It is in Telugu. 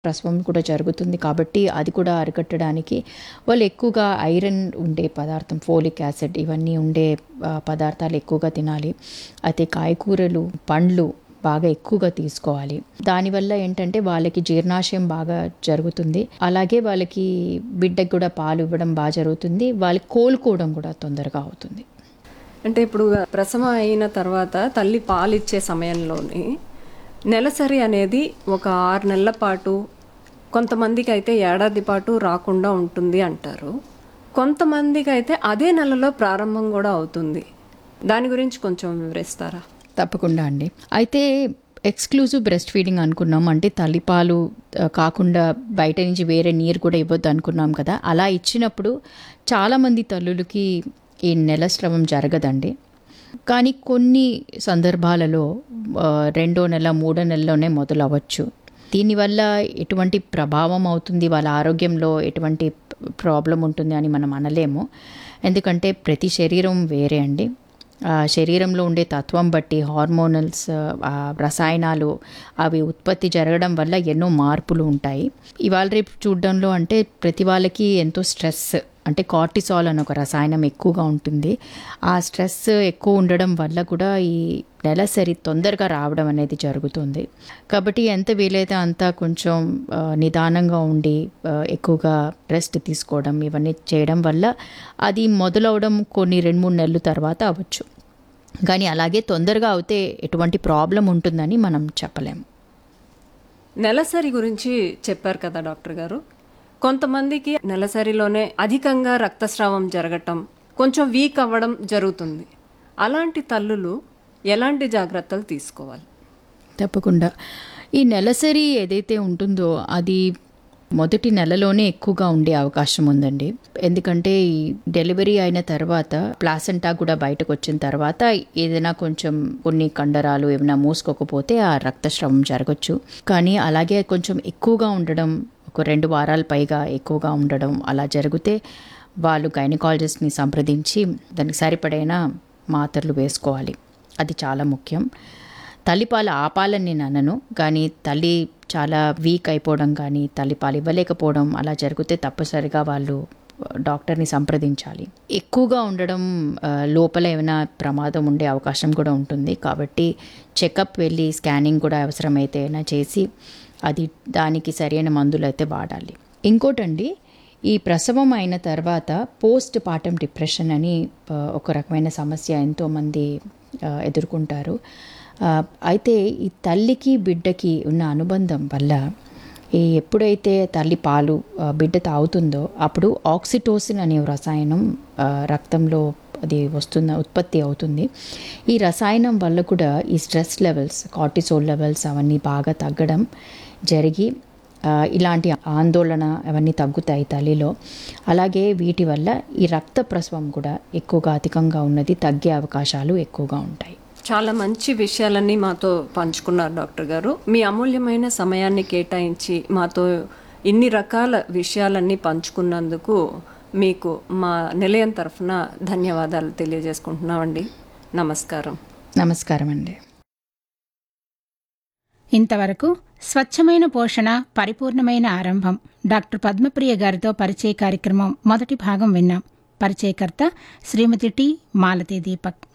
ప్రసవం కూడా జరుగుతుంది కాబట్టి అది కూడా అరికట్టడానికి వాళ్ళు ఎక్కువగా ఐరన్ ఉండే పదార్థం ఫోలిక్ యాసిడ్ ఇవన్నీ ఉండే ఆ, పదార్థాలు ఎక్కువగా తినాలి అయితే కాయకూరలు పండ్లు బాగా ఎక్కువగా తీసుకోవాలి దానివల్ల ఏంటంటే వాళ్ళకి జీర్ణాశయం బాగా జరుగుతుంది అలాగే వాళ్ళకి బిడ్డకి కూడా పాలు ఇవ్వడం బాగా జరుగుతుంది వాళ్ళకి కోలుకోవడం కూడా తొందరగా అవుతుంది అంటే ఇప్పుడు ప్రసవం అయిన తర్వాత తల్లి పాలిచ్చే సమయంలోనే నెలసరి అనేది ఒక ఆరు నెలల పాటు కొంతమందికి అయితే ఏడాది పాటు రాకుండా ఉంటుంది అంటారు కొంతమందికి అయితే అదే నెలలో ప్రారంభం కూడా అవుతుంది దాని గురించి కొంచెం వివరిస్తారా తప్పకుండా అండి అయితే ఎక్స్క్లూజివ్ బ్రెస్ట్ ఫీడింగ్ అనుకున్నాం అంటే తల్లిపాలు ఆ, కాకుండా బయట నుంచి వేరే నీరు కూడా ఇవ్వద్దు అనుకున్నాం కదా అలా ఇచ్చినప్పుడు చాలామంది తల్లులకి ఈ నెల స్రవం జరగదండి కానీ కొన్ని సందర్భాలలో ఆ, రెండో నెల మూడో నెలలోనే మొదలవ్వచ్చు దీనివల్ల ఎటువంటి ప్రభావం అవుతుంది వాళ్ళ ఆరోగ్యంలో ఎటువంటి ప్రాబ్లం ఉంటుంది అని మనం అనలేము ఎందుకంటే ప్రతి శరీరం వేరే అండి ఆ శరీరంలో ఉండే తత్వం బట్టి హార్మోనల్స్ ఆ రసాయనాలు అవి ఉత్పత్తి జరగడం వల్ల ఎన్నో మార్పులు ఉంటాయి ఇవాళ రేపు చూడడంలో అంటే ప్రతి వాళ్ళకి ఎంతో స్ట్రెస్ అంటే కార్టిసాల్ అని ఒక రసాయనం ఎక్కువగా ఉంటుంది ఆ స్ట్రెస్ ఎక్కువ ఉండడం వల్ల కూడా ఈ నెలసరి తొందరగా రావడం అనేది జరుగుతుంది కాబట్టి ఎంత వీలైతే అంత కొంచెం ఆ, నిదానంగా ఉండి ఆ, ఎక్కువగా రెస్ట్ తీసుకోవడం ఇవన్నీ చేయడం వల్ల అది మొదలవడం కొన్ని రెండు మూడు నెలల తర్వాత అవ్వచ్చు కానీ అలాగే తొందరగా అవుతే ఎటువంటి ప్రాబ్లం ఉంటుందని మనం చెప్పలేము నెలసరి గురించి చెప్పారు కదా డాక్టర్ గారు కొంతమందికి నెలసరిలోనే అధికంగా రక్తస్రావం జరగటం కొంచెం వీక్ అవ్వడం జరుగుతుంది అలాంటి తల్లులు ఎలాంటి జాగ్రత్తలు తీసుకోవాలి తప్పకుండా ఈ నెలసరి ఏదైతే ఉంటుందో అది మొదటి నెలలోనే ఎక్కువగా ఉండే అవకాశం ఉందండి ఎందుకంటే ఈ డెలివరీ అయిన తర్వాత ప్లాసెంటా కూడా బయటకు వచ్చిన తర్వాత ఏదైనా కొంచెం కొన్ని కండరాలు ఏమైనా మూసుకోకపోతే ఆ రక్తస్రావం జరగచ్చు కానీ అలాగే కొంచెం ఎక్కువగా ఉండడం ఒక రెండు వారాల పైగా ఎక్కువగా ఉండడం అలా జరిగితే వాళ్ళు గైనకాలజిస్ట్ని సంప్రదించి దానికి సరిపడైన మాత్రలు వేసుకోవాలి అది చాలా ముఖ్యం తల్లిపాలు ఆపాలని నేను అనను కానీ తల్లి చాలా వీక్ అయిపోవడం కానీ తల్లిపాలు ఇవ్వలేకపోవడం అలా జరిగితే తప్పనిసరిగా వాళ్ళు డాక్టర్ని సంప్రదించాలి ఎక్కువగా ఉండడం ఆ, లోపల ఏమైనా ప్రమాదం ఉండే అవకాశం కూడా ఉంటుంది కాబట్టి చెకప్ వెళ్ళి స్కానింగ్ కూడా అవసరమైతే అయినా చేసి అది దానికి సరైన మందులు అయితే వాడాలి ఇంకోటండి ఈ ప్రసవం అయిన తర్వాత పోస్ట్ పార్టమ్ డిప్రెషన్ అని ఆ, ఒక రకమైన సమస్య ఎంతోమంది ఆ, ఎదుర్కొంటారు ఆ, అయితే ఈ తల్లికి బిడ్డకి ఉన్న అనుబంధం వల్ల ఈ ఎప్పుడైతే తల్లి పాలు ఆ, బిడ్డ తాగుతుందో అప్పుడు ఆక్సిటోసిన్ అనే రసాయనం ఆ, రక్తంలో అది వస్తున్న ఉత్పత్తి అవుతుంది ఈ రసాయనం వల్ల కూడా ఈ స్ట్రెస్ లెవెల్స్ కార్టిసోల్ లెవెల్స్ అవన్నీ బాగా తగ్గడం జరిగి ఆ, ఇలాంటి ఆందోళన అవన్నీ తగ్గుతాయి తల్లిలో అలాగే వీటి వల్ల ఈ రక్త ప్రసవం కూడా ఎక్కువగా అధికంగా ఉన్నది తగ్గే అవకాశాలు ఎక్కువగా ఉంటాయి చాలా మంచి విషయాలన్నీ మాతో పంచుకున్నారు డాక్టర్ గారు మీ అమూల్యమైన సమయాన్ని కేటాయించి మాతో ఇన్ని రకాల విషయాలన్నీ పంచుకున్నందుకు మీకు మా నిలయం తరఫున ధన్యవాదాలు తెలియజేసుకుంటున్నామండి నమస్కారం నమస్కారం అండి ఇంతవరకు స్వచ్ఛమైన పోషణ పరిపూర్ణమైన ఆరంభం డాక్టర్ పద్మప్రియ గారితో పరిచయ కార్యక్రమం మొదటి భాగం విన్నాం పరిచయకర్త శ్రీమతి టి మాలతి దీపక్